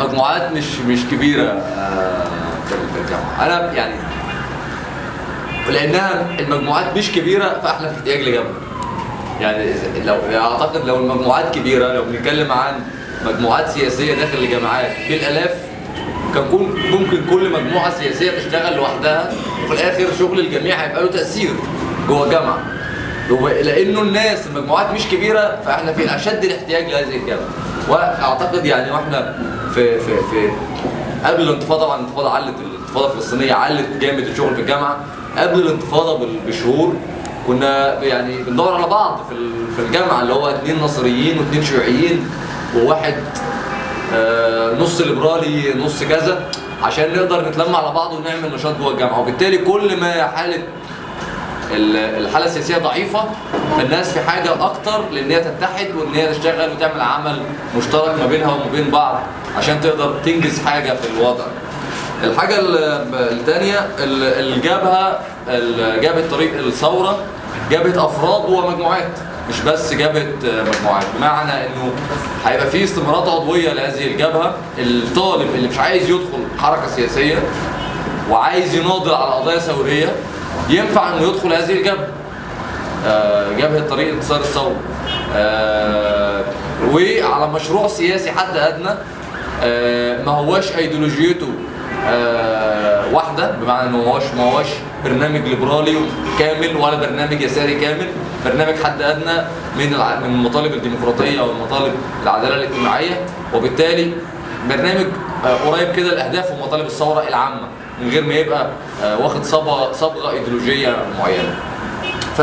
المجموعات مش مش كبيره آه، في في الجامعه انا يعني لانها المجموعات مش كبيره فاحنا في احتياج لجبهه يعني إذا- لو اعتقد لو المجموعات كبيره لو بنتكلم عن مجموعات سياسيه داخل الجامعات بالالاف كان كون ممكن كل مجموعه سياسيه تشتغل لوحدها وفي الاخر شغل الجميع هيبقى له تاثير جوه الجامعه هو لانه الناس المجموعات مش كبيره فاحنا في اشد الاحتياج لهذه الجامعه واعتقد يعني واحنا في في في قبل الانتفاضه طبعا الانتفاضه علت الانتفاضه الفلسطينيه علت جامد الشغل في الجامعه قبل الانتفاضه بال- بشهور كنا يعني بندور على بعض في ال- في الجامعه اللي هو اثنين نصريين واثنين شيوعيين وواحد آه، نص ليبرالي نص كذا عشان نقدر نتلم على بعض ونعمل نشاط جوه الجامعه وبالتالي كل ما حاله ال- الحاله السياسيه ضعيفه فالناس في حاجه اكتر لان هي تتحد وان هي تشتغل وتعمل عمل مشترك ما بينها وما بين بعض عشان تقدر تنجز حاجه في الوضع الحاجه الثانيه الجبهه ال- جبهه طريق الثوره جبهه افراد ومجموعات مش بس جبهه مجموعات بمعنى انه هيبقى في استمارات عضويه لهذه الجبهه الطالب اللي مش عايز يدخل حركه سياسيه وعايز يناضل على قضايا ثوريه ينفع انه يدخل هذه الجبهه آه، جبهه طريق انتصار الثوره آه، وعلى مشروع سياسي حد ادنى آه، ما هواش ايديولوجيته آه، واحده بمعنى انه ما هواش ما هواش برنامج ليبرالي كامل ولا برنامج يساري كامل برنامج حد ادنى من الع- من المطالب الديمقراطيه او المطالب العداله الاجتماعيه وبالتالي برنامج آه، قريب كده لاهداف ومطالب الثوره العامه من غير ما يبقى آه، واخد صبغه صبغه ايديولوجيه معينه ف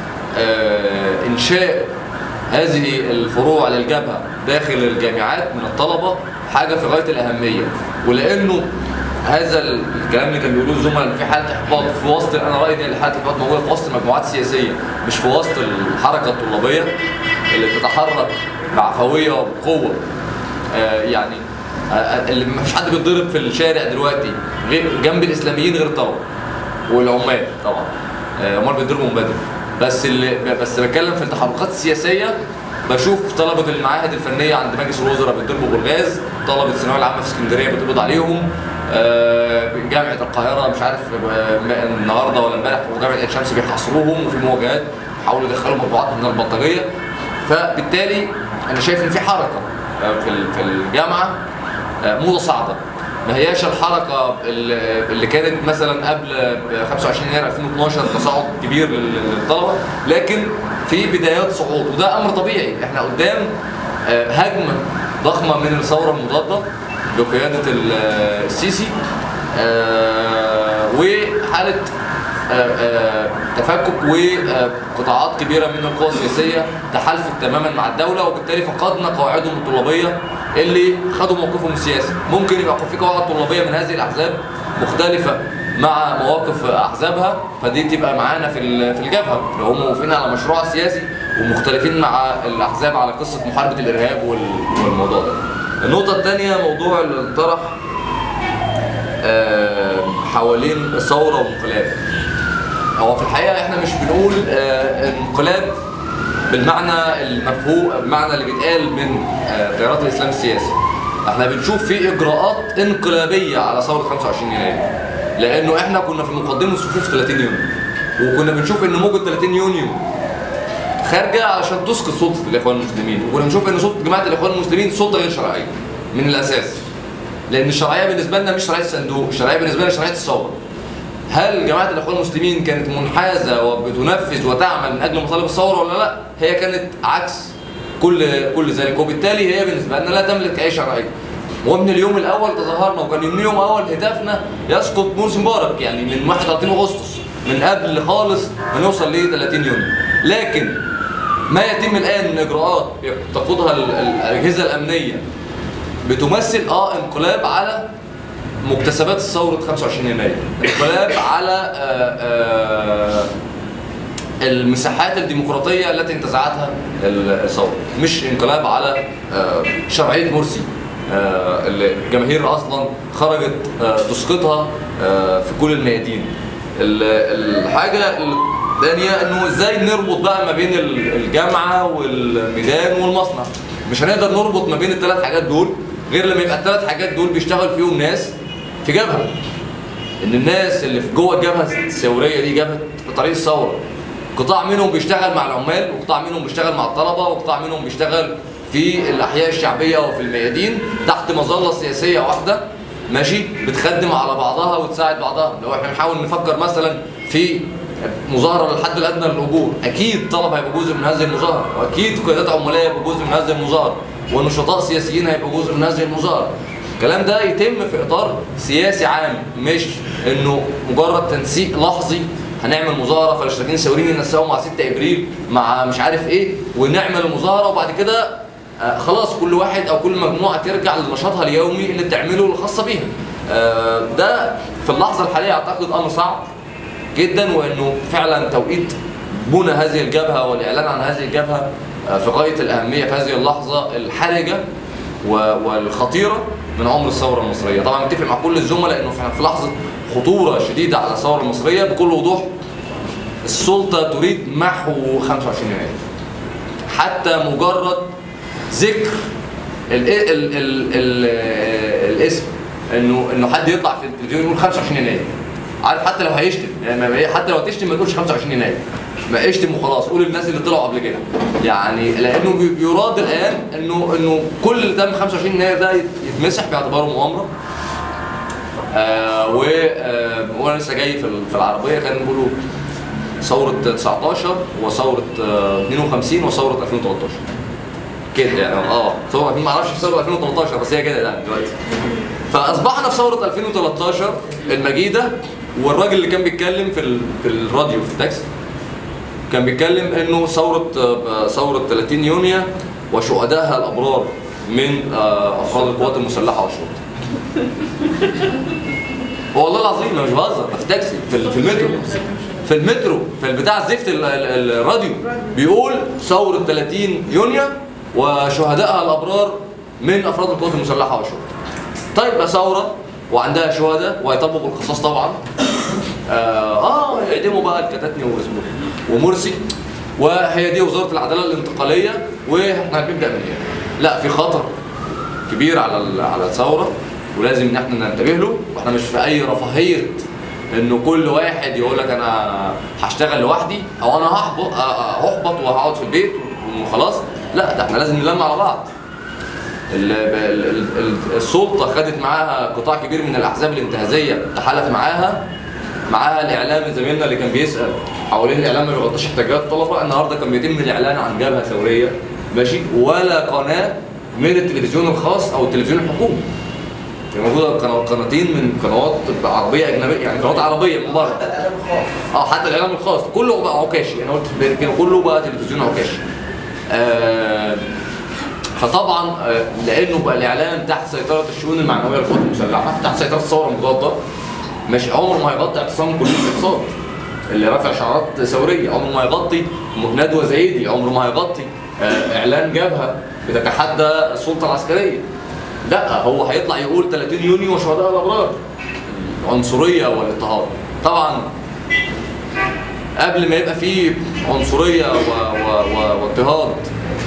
آه، انشاء هذه الفروع للجبهه داخل الجامعات من الطلبه حاجه في غايه الاهميه ولانه هذا الكلام اللي كان بيقولوه الزملاء في حاله احباط في وسط انا رايي ان حاله الاحباط موجوده في وسط مجموعات سياسيه مش في وسط الحركه الطلابيه اللي بتتحرك بعفويه وبقوه آه، يعني آه، آه، اللي ما فيش حد بيتضرب في الشارع دلوقتي غير جنب الاسلاميين غير الطلبه والعمال طبعا آه، امال بيتضربوا من بدري بس اللي بس بتكلم في التحركات السياسيه بشوف طلبه المعاهد الفنيه عند مجلس الوزراء بيتضربوا بالغاز طلبه الثانويه العامه في اسكندريه بتقبض عليهم آه، جامعه القاهره مش عارف آه، م- النهارده ولا امبارح وجامعه عين شمس بيحاصروهم وفي مواجهات حاولوا يدخلوا مطبوعات من البلطجيه فبالتالي انا شايف ان في حركه آه، في ال- في الجامعه آه، موضه صاعده ما هياش الحركه اللي اللي كانت مثلا قبل 25 يناير 2012 تصاعد كبير لل- للطلبه لكن في بدايات صعود وده امر طبيعي احنا قدام آه، هجمه ضخمه من الثوره المضاده بقياده ال- السيسي آه، وحاله آه، آه، تفكك وقطاعات كبيره من القوى السياسيه تحالفت تماما مع الدوله وبالتالي فقدنا قواعدهم الطلابيه اللي خدوا موقفهم السياسي ممكن يبقى في قواعد طلابيه من هذه الاحزاب مختلفه مع مواقف احزابها فدي تبقى معانا في ال- في الجبهه لو هم موافقين على مشروع سياسي ومختلفين مع الاحزاب على قصه محاربه الارهاب وال- والموضوع ده النقطه الثانيه موضوع اللي طرح آه، حوالين ثوره وانقلاب هو في الحقيقه احنا مش بنقول آه، انقلاب بالمعنى المفهوم المعنى اللي بيتقال من آه، تيارات الاسلام السياسي احنا بنشوف في اجراءات انقلابيه على ثوره 25 يناير لانه احنا كنا في مقدمه صفوف 30 يونيو وكنا بنشوف ان موجه 30 يونيو خارجه علشان تسقط سلطه الاخوان المسلمين وكنا بنشوف ان سلطه جماعه الاخوان المسلمين سلطه غير شرعيه من الاساس لان الشرعيه بالنسبه لنا مش شرعيه الصندوق الشرعيه بالنسبه لنا شرعيه الثوره هل جماعه الاخوان المسلمين كانت منحازه وبتنفذ وتعمل من اجل مطالب الثوره ولا لا هي كانت عكس كل كل ذلك وبالتالي هي بالنسبه لنا لا تملك اي شرعيه ومن اليوم الاول تظاهرنا وكان من اليوم الاول هتافنا يسقط مرسي مبارك يعني من 31 اغسطس من قبل خالص ما نوصل ل 30 يونيو لكن ما يتم الان من اجراءات تقودها ال- ال- الاجهزه الامنيه بتمثل اه انقلاب على مكتسبات ثوره 25 يناير انقلاب على آه آه المساحات الديمقراطيه التي انتزعتها الثوره مش انقلاب على آه شرعيه مرسي آه اللي الجماهير اصلا خرجت آه تسقطها آه في كل الميادين ال- الحاجه الثانيه انه ازاي نربط بقى ما بين ال- الجامعه والميدان والمصنع مش هنقدر نربط ما بين الثلاث حاجات دول غير لما يبقى الثلاث حاجات دول بيشتغل فيهم ناس في جبهه ان الناس اللي في جوه الجبهه الثوريه دي جبهه طريق الثوره قطاع منهم بيشتغل مع العمال وقطاع منهم بيشتغل مع الطلبه وقطاع منهم بيشتغل في الاحياء الشعبيه وفي الميادين تحت مظله سياسيه واحده ماشي بتخدم على بعضها وتساعد بعضها لو احنا بنحاول نفكر مثلا في مظاهره للحد الادنى للاجور اكيد طلبه هيبقى جزء من هذه المظاهره واكيد قيادات عماليه هيبقى جزء من هذه المظاهره ونشطاء سياسيين هيبقى جزء من هذه المظاهره الكلام ده يتم في اطار سياسي عام مش انه مجرد تنسيق لحظي هنعمل مظاهره فالاشتراكيين الثوريين ينسقوا مع 6 ابريل مع مش عارف ايه ونعمل المظاهره وبعد كده آه خلاص كل واحد او كل مجموعه ترجع لنشاطها اليومي اللي بتعمله الخاصه بيها. آه ده في اللحظه الحاليه اعتقد امر صعب جدا وانه فعلا توقيت بنى هذه الجبهه والاعلان عن هذه الجبهه آه في غايه الاهميه في هذه اللحظه الحرجه والخطيره من عمر الثوره المصريه، طبعا متفق مع كل الزملاء انه احنا في لحظه خطوره شديده على الثوره المصريه بكل وضوح السلطه تريد محو 25 يناير. حتى مجرد ذكر ال ال ال ال الاسم انه انه حد يطلع في التلفزيون يقول 25 يناير عارف حتى لو هيشتم يعني حتى لو هتشتم ما تقولش 25 يناير ما اشتم وخلاص قول الناس اللي طلعوا قبل كده يعني لانه بيراد الان انه انه كل اللي تم 25 يناير ده يتمسح باعتباره مؤامره آه و آه وانا لسه جاي في في العربيه كانوا بيقولوا ثوره 19 وثوره آه 52 وثوره 2013 كده يعني اه ثوره ما اعرفش في ثوره 2013 بس هي كده يعني دلوقتي فاصبحنا في ثوره 2013 المجيده والراجل اللي كان بيتكلم في ال... في الراديو في التاكسي كان بيتكلم انه ثوره ثوره 30 يونيو وشهدائها الابرار من افراد القوات المسلحه والشرطه. والله العظيم انا مش بهزر في التاكسي في, في المترو في المترو في البتاع الزفت الراديو بيقول ثوره 30 يونيو وشهدائها الابرار من افراد القوات المسلحه والشرطه. طيب ثوره وعندها شهداء وهيطبقوا بالقصاص طبعا. اه يعدموا بقى الكتاتني ومرسي وهي دي وزاره العداله الانتقاليه واحنا هنبدا من هنا. لا في خطر كبير على على الثوره ولازم ان احنا ننتبه له واحنا مش في اي رفاهيه انه كل واحد يقول لك انا هشتغل لوحدي او انا هحبط هحبط وهقعد في البيت وخلاص لا ده احنا لازم نلم على بعض السلطه خدت معاها قطاع كبير من الاحزاب الانتهازيه تحالف معاها معاها الاعلام زميلنا اللي كان بيسال حوالين الاعلام ما بيغطيش احتياجات الطلبه النهارده كان بيتم الاعلان عن جبهه ثوريه ماشي ولا قناه من التلفزيون الخاص او التلفزيون الحكومي موجوده قناتين من قنوات عربيه اجنبيه يعني قنوات عربيه من بره حتى الاعلام الخاص اه حتى الاعلام الخاص كله بقى عكاشي انا قلت كله بقى تلفزيون عكاشي آه فطبعا آه لانه بقى الاعلام تحت سيطره الشؤون المعنويه للقوات المسلحه تحت سيطره الثوره المضاده مش عمره ما هيغطي اعتصام كليه الاقتصاد اللي رافع شعارات ثوريه عمره ما هيغطي ندوه زايدي عمره ما هيغطي آه اعلان جبهه بتتحدى السلطه العسكريه لا هو هيطلع يقول 30 يونيو وشهداء الابرار العنصريه والاضطهاد طبعا قبل ما يبقى في عنصريه واضطهاد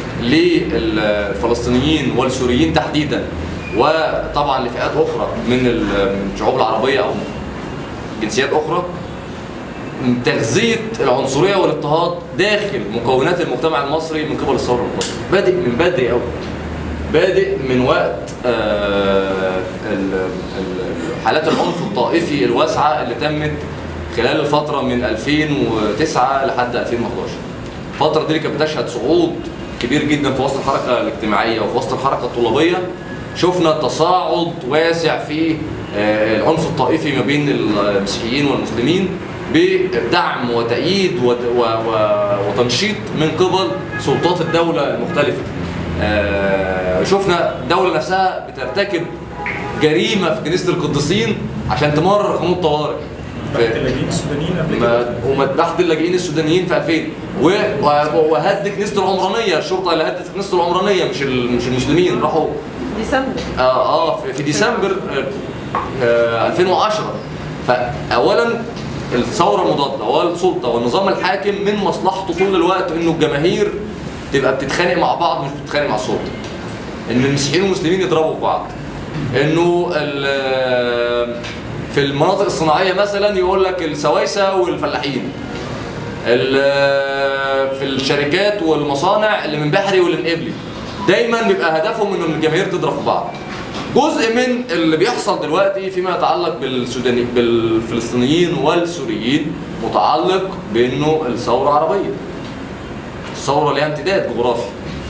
للفلسطينيين والسوريين تحديدا وطبعا لفئات اخرى من الشعوب العربيه او جنسيات اخرى تغذيه العنصريه والاضطهاد داخل مكونات المجتمع المصري من قبل الثوره المصريه بادئ من بدري قوي بادئ من وقت آه حالات العنف الطائفي الواسعه اللي تمت خلال الفتره من 2009 لحد 2011 الفتره دي كانت بتشهد صعود كبير جدا في وسط الحركه الاجتماعيه وفي وسط الحركه الطلابيه شفنا تصاعد واسع في آه العنف الطائفي ما بين المسيحيين والمسلمين بدعم وتأييد وتنشيط من قبل سلطات الدولة المختلفة آه شفنا الدولة نفسها بترتكب جريمة في كنيسة القديسين عشان تمرر قانون الطوارئ تحت اللاجئين السودانيين قبل كده تحت اللاجئين السودانيين في 2000 وهد كنيسة العمرانية الشرطة اللي هدت كنيسة العمرانية مش مش المسلمين راحوا ديسمبر اه اه في, في ديسمبر آه 2010 فأولا الثوره المضاده والسلطه والنظام الحاكم من مصلحته طول الوقت انه الجماهير تبقى بتتخانق مع بعض مش بتتخانق مع السلطه. ان المسيحيين والمسلمين يضربوا في بعض انه ال- في المناطق الصناعيه مثلا يقول لك السويسه والفلاحين ال- في الشركات والمصانع اللي من بحري واللي من قبلي دايما بيبقى هدفهم انه الجماهير تضرب في بعض جزء من اللي بيحصل دلوقتي فيما يتعلق بالسوداني بالفلسطينيين والسوريين متعلق بانه الثوره عربيه الثوره ليها امتداد جغرافي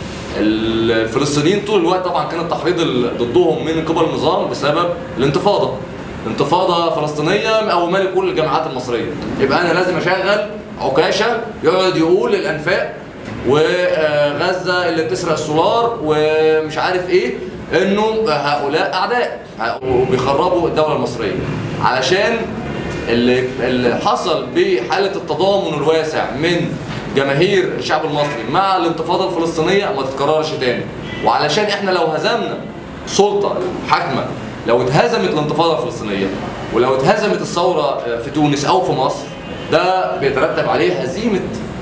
الفلسطينيين طول الوقت طبعا كان التحريض ال- ضدهم من قبل النظام بسبب الانتفاضه انتفاضه فلسطينيه مقومه لي كل الجامعات المصريه يبقى انا لازم اشغل عكاشه يقعد يقول الانفاق وغزه اللي بتسرق السولار ومش عارف ايه انه هؤلاء اعداء وبيخربوا الدوله المصريه علشان اللي اللي حصل بحاله التضامن الواسع من جماهير الشعب المصري مع الانتفاضه الفلسطينيه ما تتكررش تاني وعلشان احنا لو هزمنا سلطه حاكمه لو اتهزمت الانتفاضه الفلسطينيه ولو اتهزمت الثوره في تونس او في مصر ده بيترتب عليه هزيمه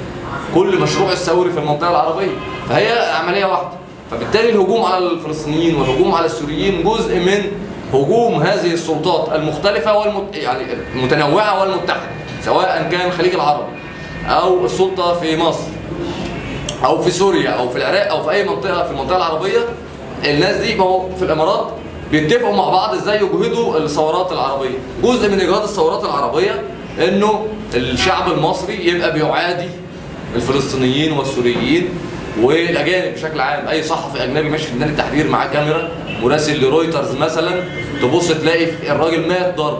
كل مشروع الثوري في المنطقه العربيه فهي عمليه واحده فبالتالي الهجوم على الفلسطينيين والهجوم على السوريين جزء من هجوم هذه السلطات المختلفه والمت... يعني المتنوعه والمتحده سواء كان الخليج العربي او السلطه في مصر او في سوريا او في العراق او في اي منطقه في المنطقه العربيه الناس دي ما هو في الامارات بيتفقوا مع بعض ازاي يجهدوا الثورات العربيه جزء من اجهاد الثورات العربيه انه الشعب المصري يبقى بيعادي الفلسطينيين والسوريين والاجانب بشكل عام اي صحفي اجنبي ماشي في ميدان التحرير معاه كاميرا مراسل لرويترز مثلا تبص تلاقي الراجل مات ضرب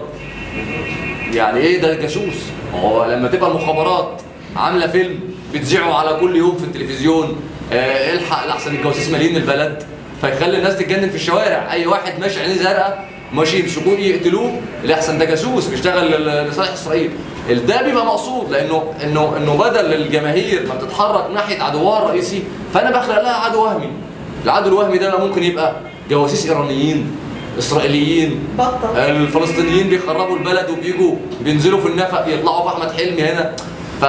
يعني ايه ده جاسوس هو لما تبقى المخابرات عامله فيلم بتذيعه على كل يوم في التلفزيون آه الحق لحسن الجواسيس مالين البلد فيخلي الناس تتجنن في الشوارع اي واحد ماشي عينيه زرقاء ماشي يمسكوه يقتلوه الاحسن ده جاسوس بيشتغل لصالح اسرائيل ده بيبقى مقصود لانه انه انه بدل الجماهير ما بتتحرك ناحيه عدوها الرئيسي فانا بخلق لها عدو وهمي العدو الوهمي ده ممكن يبقى جواسيس ايرانيين اسرائيليين بطل الفلسطينيين بيخربوا البلد وبيجوا بينزلوا في النفق يطلعوا في احمد حلمي هنا ف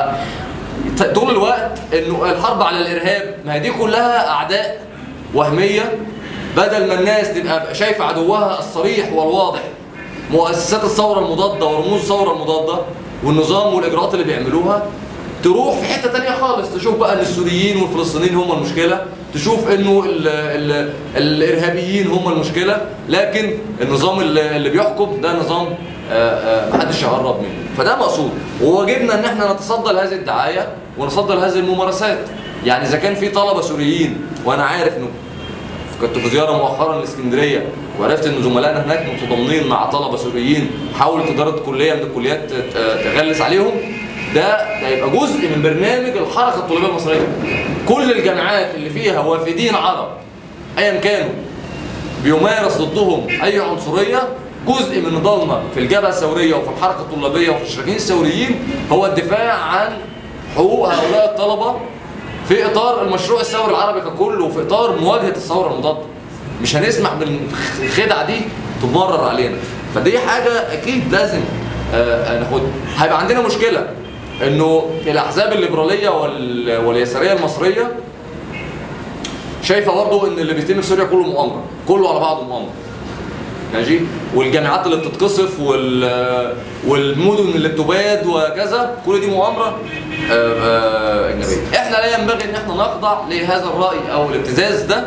طول الوقت انه الحرب على الارهاب ما هي دي كلها اعداء وهميه بدل ما الناس تبقى شايفه عدوها الصريح والواضح مؤسسات الثوره المضاده ورموز الثوره المضاده والنظام والاجراءات اللي بيعملوها تروح في حته تانية خالص تشوف بقى ان السوريين والفلسطينيين هم المشكله تشوف انه ال ال الارهابيين هم المشكله لكن النظام اللي اللي بيحكم ده نظام آه، آه، محدش يقرب منه فده مقصود وواجبنا ان احنا نتصدى لهذه الدعايه ونتصدى لهذه الممارسات يعني اذا كان في طلبه سوريين وانا عارف انه كنت في زياره مؤخرا لاسكندريه وعرفت ان زملائنا هناك متضامنين مع طلبه سوريين حاولت اداره كليه من الكليات ت- تغلس عليهم ده ده يبقى جزء من برنامج الحركه الطلابيه المصريه كل الجامعات اللي فيها وافدين عرب ايا كانوا بيمارس ضدهم اي عنصريه جزء من نضالنا في الجبهه الثوريه وفي الحركه الطلابيه وفي الشركين الثوريين هو الدفاع عن حقوق هؤلاء الطلبه في اطار المشروع الثوري العربي ككل وفي اطار مواجهه الثوره المضاده مش هنسمح بالخدعه دي تمرر علينا فدي حاجه اكيد لازم آه، ناخدها هيبقى عندنا مشكله انه الاحزاب الليبراليه وال- واليساريه المصريه شايفه برضه ان اللي بيتم في سوريا كله مؤامره كله على بعضه مؤامره ماشي والجامعات اللي بتتقصف وال والمدن اللي بتباد وكذا كل دي مؤامره آه، آه، اجنبيه احنا لا ينبغي ان احنا نخضع لهذا الراي او الابتزاز ده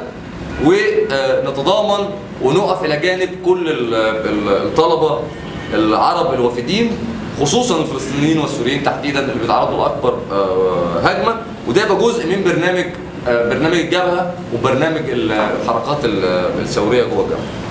ونتضامن ونقف الى جانب كل ال- ال- الطلبه العرب الوافدين خصوصا الفلسطينيين والسوريين تحديدا اللي بيتعرضوا لاكبر آه، هجمه وده يبقى جزء من برنامج آه، برنامج الجبهه وبرنامج الحركات ال- الثوريه جوه الجبهه